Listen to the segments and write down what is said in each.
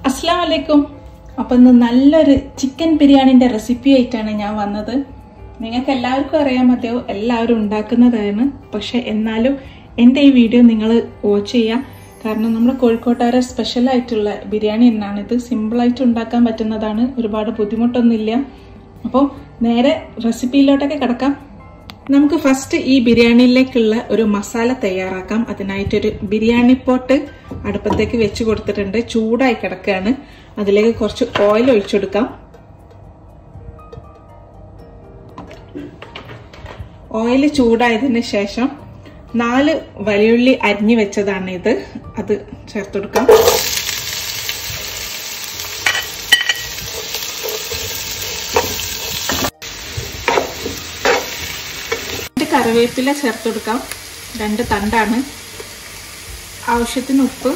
അസ്സാം വലൈക്കും അപ്പം ഇന്ന് നല്ലൊരു ചിക്കൻ ബിരിയാണിൻ്റെ റെസിപ്പി ആയിട്ടാണ് ഞാൻ വന്നത് നിങ്ങൾക്ക് എല്ലാവർക്കും അറിയാൻ മതിയോ എല്ലാവരും ഉണ്ടാക്കുന്നതാണ് പക്ഷെ എന്നാലും എൻ്റെ ഈ വീഡിയോ നിങ്ങൾ വാച്ച് ചെയ്യുക കാരണം നമ്മുടെ കോഴിക്കോട്ടുകാരെ സ്പെഷ്യൽ ആയിട്ടുള്ള ബിരിയാണി തന്നെയാണ് ഇത് സിമ്പിളായിട്ട് ഉണ്ടാക്കാൻ പറ്റുന്നതാണ് ഒരുപാട് ബുദ്ധിമുട്ടൊന്നുമില്ല അപ്പോൾ നേരെ റെസിപ്പിയിലോട്ടൊക്കെ കിടക്കാം നമുക്ക് ഫസ്റ്റ് ഈ ബിരിയാണിയിലേക്കുള്ള ഒരു മസാല തയ്യാറാക്കാം അതിനായിട്ടൊരു ബിരിയാണി പോട്ട് അടുപ്പത്തേക്ക് വെച്ച് കൊടുത്തിട്ടുണ്ട് ചൂടായി കിടക്കുകയാണ് അതിലേക്ക് കുറച്ച് ഓയിൽ ഒഴിച്ചെടുക്കാം ഓയിൽ ചൂടായതിന് ശേഷം നാല് വലിയുള്ളി അരിഞ്ഞു വെച്ചതാണ് ഇത് അത് ചേർത്തെടുക്കാം കറിവേപ്പില ചേർത്തെടുക്കാം രണ്ട് തണ്ടാണ് ആവശ്യത്തിന് ഉപ്പ്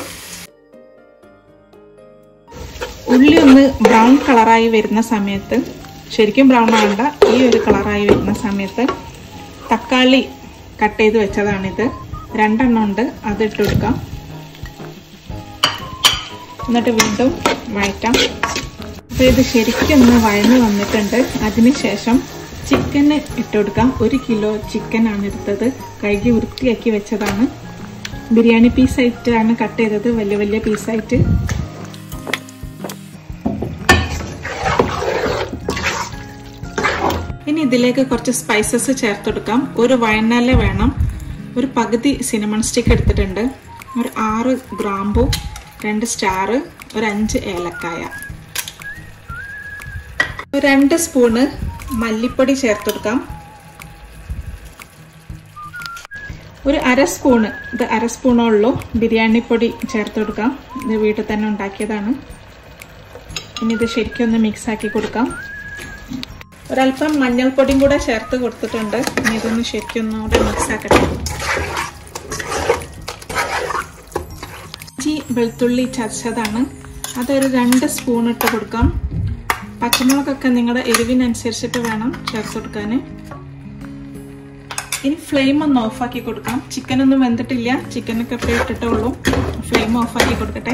ഉള്ളി ഒന്ന് ബ്രൗൺ കളറായി വരുന്ന സമയത്ത് ശരിക്കും ബ്രൗൺ ആവണ്ട ഈ ഒരു കളറായി വരുന്ന സമയത്ത് തക്കാളി കട്ട് ചെയ്ത് വെച്ചതാണിത് രണ്ടെണ്ണം ഉണ്ട് അത് ഇട്ടെടുക്കാം എന്നിട്ട് വീണ്ടും വഴറ്റാം അപ്പോൾ ഇത് ശരിക്കും ഒന്ന് വഴന്ന് വന്നിട്ടുണ്ട് അതിനുശേഷം ചിക്കന് ഇട്ടുകൊടുക്കാം ഒരു കിലോ ചിക്കനാണ് എടുത്തത് കഴുകി വൃത്തിയാക്കി വെച്ചതാണ് ബിരിയാണി പീസായിട്ടാണ് കട്ട് ചെയ്തത് വലിയ വലിയ പീസായിട്ട് ഇനി ഇതിലേക്ക് കുറച്ച് സ്പൈസസ് ചേർത്തെടുക്കാം ഒരു വയനാല വേണം ഒരു പകുതി സിനമൺ സ്റ്റിക്ക് എടുത്തിട്ടുണ്ട് ഒരു ആറ് ഗ്രാമ്പു രണ്ട് സ്റ്റാർ ഒരു അഞ്ച് ഏലക്കായ രണ്ട് സ്പൂണ് മല്ലിപ്പൊടി ചേർത്തെടുക്കാം ഒരു അര സ്പൂണ് ഇത് അര സ്പൂണേ ഉള്ളൂ ബിരിയാണി പൊടി ചേർത്തെടുക്കാം ഇത് വീട്ടിൽ തന്നെ ഉണ്ടാക്കിയതാണ് ഇനി ഇത് ശരിക്കും ഒന്ന് മിക്സ് ആക്കി കൊടുക്കാം ഒരല്പം മഞ്ഞൾപ്പൊടിയും കൂടെ ചേർത്ത് കൊടുത്തിട്ടുണ്ട് ഇനി ഇതൊന്ന് ശരിക്കും ഒന്നുകൂടെ മിക്സ് ആക്കട്ടെ ഇഞ്ചി വെളുത്തുള്ളി ചതച്ചതാണ് അതൊരു രണ്ട് സ്പൂൺ ഇട്ട് കൊടുക്കാം പച്ചമുളകൊക്കെ നിങ്ങളുടെ എരിവിനനുസരിച്ചിട്ട് വേണം ചേർത്ത് കൊടുക്കാൻ ഇനി ഫ്ലെയിം ഒന്ന് ഓഫാക്കി കൊടുക്കാം ചിക്കൻ ഒന്നും വെന്തിട്ടില്ല ചിക്കനൊക്കെ ഇപ്പോൾ ഇട്ടിട്ടേ ഉള്ളൂ ഫ്ലെയിം ഓഫാക്കി കൊടുക്കട്ടെ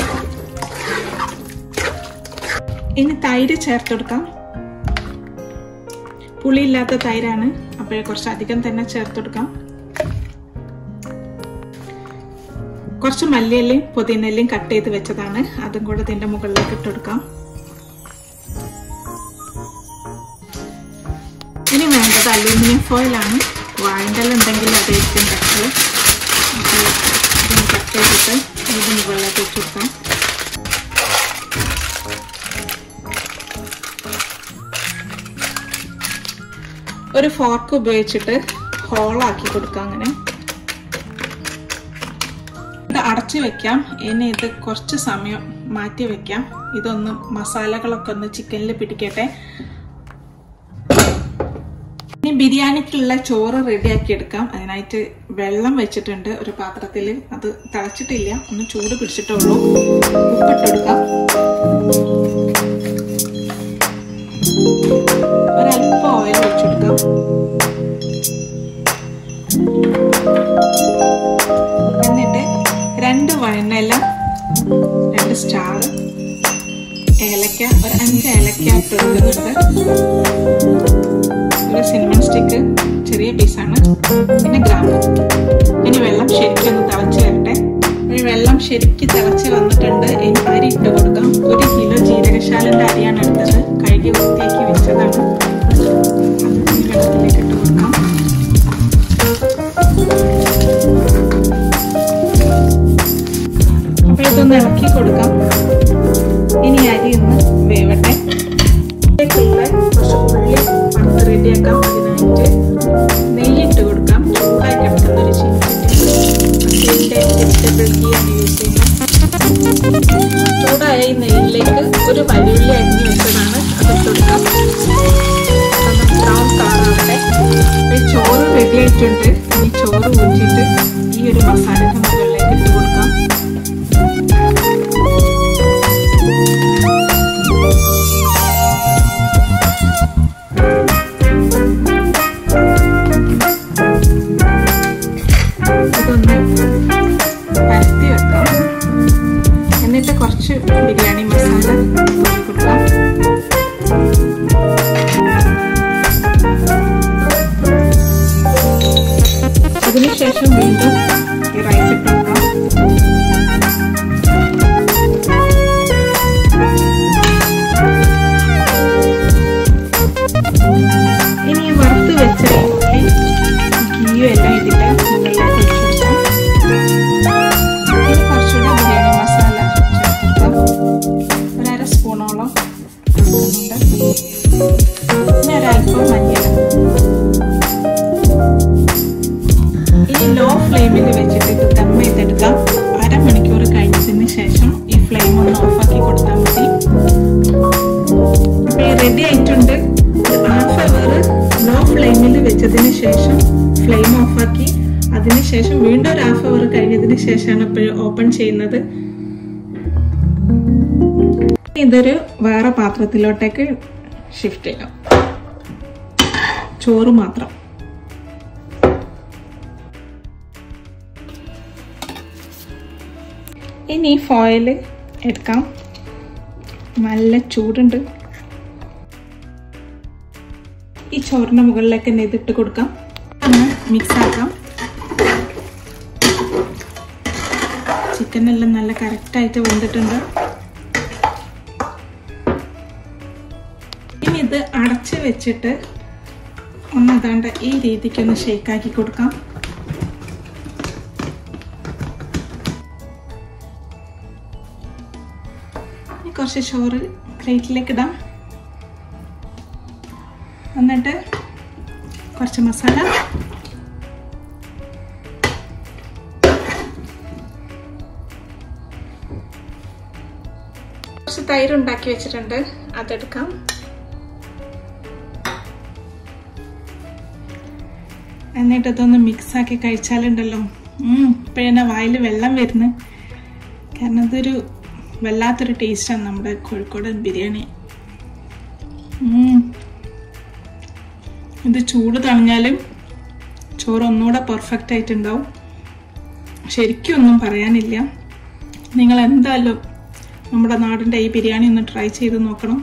ഇനി തൈര് ചേർത്തെടുക്കാം പുളിയില്ലാത്ത തൈരാണ് അപ്പോൾ കുറച്ച് അധികം തന്നെ ചേർത്തെടുക്കാം കുറച്ച് മല്ലിയല്ലയും പുതിനല്ലയും കട്ട് ചെയ്ത് വെച്ചതാണ് അതും കൂടെ ഇതിൻ്റെ മുകളിലേക്ക് ഇട്ടെടുക്കാം ഇനി വേണ്ടത് അലൂമിനിയം ഫോയിലാണ് വാഴണ്ടൽ ഉണ്ടെങ്കിൽ അതായിരിക്കും ബെറ്റർ അപ്പോൾ ഇതൊന്ന് കട്ട് ചെയ്തിട്ട് ഇത് മുകളിലേക്ക് വെച്ച് കൊടുക്കാം ഒരു ഫോർക്ക് ഉപയോഗിച്ചിട്ട് ഹോളാക്കി കൊടുക്കാം അങ്ങനെ ഇത് അടച്ചു വെക്കാം ഇനി ഇത് കുറച്ച് സമയം മാറ്റി വെക്കാം ഇതൊന്ന് മസാലകളൊക്കെ ഒന്ന് ചിക്കനിൽ പിടിക്കട്ടെ ഇനി ബിരിയാണിക്കുള്ള ചോറ് റെഡിയാക്കി എടുക്കാം അതിനായിട്ട് വെള്ളം വെച്ചിട്ടുണ്ട് ഒരു പാത്രത്തിൽ അത് തിളച്ചിട്ടില്ല ഒന്ന് ചൂട് പിടിച്ചിട്ടുള്ളൂ ഉപ്പിട്ടെടുക്കാം ഒരല്പം ഓയിൽ വെച്ചെടുക്കാം എന്നിട്ട് രണ്ട് വഴനല രണ്ട് സ്റ്റാർ ഏലക്ക ഒരു അഞ്ച് ഏലക്ക ഇട്ട് കൊടുക്കുന്നുണ്ട് ഒരു സിനിമൺ സ്റ്റിക്ക് ചെറിയ പീസാണ് പിന്നെ ഗ്രാമ്പ് ഇനി വെള്ളം ശരിക്കും ഒന്ന് തിളച്ച് വരട്ടെ ഇനി വെള്ളം ശരിക്കും തിളച്ച് വന്നിട്ടുണ്ട് ഇനി അരി ഇട്ട് കൊടുക്കാം ഒരു കിലോ ജീരകശാലന്റെ അരിയാണ് എടുത്തത് കഴുകി വൃത്തിയാക്കി വെച്ചതാണ് അത് വെള്ളത്തിലേക്ക് ഇട്ട് കൊടുക്കാം അപ്പൊ ഇതൊന്ന് ഇളക്കി കൊടുക്കാം ഇനി അരി ഒന്ന് വേവട്ടെ കുറച്ച് ഉള്ളി വറുത്ത് റെഡിയാക്കാം അതിനായിട്ട് നെയ്യിട്ട് കൊടുക്കാം ചൂടായി കിടക്കുന്ന ഒരു ചീനച്ചട്ടി വെജിറ്റബിൾ ഗീ ആണ് യൂസ് ചെയ്യുന്നത് ചൂടായ ഈ നെയ്യിലേക്ക് ഒരു വലിയുള്ളി അരിഞ്ഞു വെച്ചതാണ് അതിട്ട് കൊടുക്കാം ബ്രൗൺ കളറാവട്ടെ ചോറ് റെഡി ആയിട്ടുണ്ട് ഈ ചോറ് ഊറ്റിയിട്ട് ഈ ഒരു മസാലയുടെ മുകളിലേക്ക് ഇട്ട് കൊടുക്കാം ഇതൊന്ന് പരത്തി വെക്കാം എന്നിട്ട് കുറച്ച് കുറച്ച് ബിരിയാണി മസാല കൊടുക്കാം അതിനുശേഷം വീണ്ടും ഈ റൈസ് ഇട്ട് കൊടുക്കാം ഇനി ഈ വറുത്ത് വെച്ച ഈ ഗീയും എല്ലാം ഇതിന്റെ മുകളിലേക്ക് ഒഴിച്ചു കൊടുക്കാം ഇനി കുറച്ചുകൂടെ ബിരിയാണി മസാല ചേർത്ത് കൊടുക്കാം ഒരു അര സ്പൂണോളം ഉണ്ട് പിന്നെ ഒരല്പം മഞ്ഞൾ ഇനി ലോ ഫ്ലെയിമിൽ വെച്ചിട്ട് ഇത് ദം ചെയ്തെടുക്കാം അരമണിക്കൂർ കഴിഞ്ഞതിന് ശേഷം ഈ ഫ്ലെയിം ഒന്ന് ഓഫാക്കി കൊടുത്താൽ മതി അപ്പോൾ ഈ റെഡി ആയിട്ടുണ്ട് ഹാഫ് അവർ ലോ ഫ്ലെയിമിൽ വെച്ചതിന് ശേഷം ഫ്ലെയിം ഓഫാക്കി അതിനുശേഷം വീണ്ടും ഒരു ഹാഫ് അവർ കഴിഞ്ഞതിന് ശേഷമാണ് ഇപ്പോൾ ഓപ്പൺ ചെയ്യുന്നത് ഇതൊരു വേറെ പാത്രത്തിലോട്ടേക്ക് ഷിഫ്റ്റ് ചെയ്യാം ചോറ് മാത്രം ഇനി ഫോയിൽ എടുക്കാം നല്ല ചൂടുണ്ട് ഈ ചോറിന്റെ മുകളിലേക്ക് തന്നെ ഇതിട്ട് കൊടുക്കാം ഒന്ന് മിക്സ് ആക്കാം ചിക്കൻ എല്ലാം നല്ല കറക്റ്റായിട്ട് വെന്തിട്ടുണ്ട് ഇനി ഇത് അടച്ച് വെച്ചിട്ട് ഒന്ന് അതാണ്ട് ഈ രീതിക്കൊന്ന് ഷേക്കാക്കി കൊടുക്കാം ഇനി കുറച്ച് ചോറ് പ്ലേറ്റിലേക്ക് ഇടാം എന്നിട്ട് കുറച്ച് മസാല കുറച്ച് തൈര് ഉണ്ടാക്കി വെച്ചിട്ടുണ്ട് അതെടുക്കാം എന്നിട്ട് ഇതൊന്ന് മിക്സ് ആക്കി കഴിച്ചാലുണ്ടല്ലോ ഇപ്പോഴെന്നെ വായിൽ വെള്ളം വരുന്നു കാരണം ഇതൊരു വല്ലാത്തൊരു ടേസ്റ്റാണ് നമ്മുടെ കോഴിക്കോടൻ ബിരിയാണി ഇത് ചൂട് തണിഞ്ഞാലും ചോറ് ഒന്നുകൂടെ പെർഫെക്റ്റ് ആയിട്ടുണ്ടാവും ശരിക്കും ഒന്നും പറയാനില്ല നിങ്ങൾ എന്തായാലും നമ്മുടെ നാടിൻ്റെ ഈ ബിരിയാണി ഒന്ന് ട്രൈ ചെയ്ത് നോക്കണം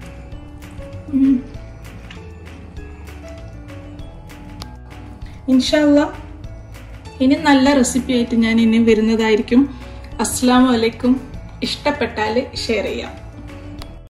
ഇൻഷാല്ല ഇനി നല്ല റെസിപ്പി ആയിട്ട് ഞാൻ ഇനി വരുന്നതായിരിക്കും അസ്സാം വലൈക്കും ഇഷ്ടപ്പെട്ടാൽ ഷെയർ ചെയ്യാം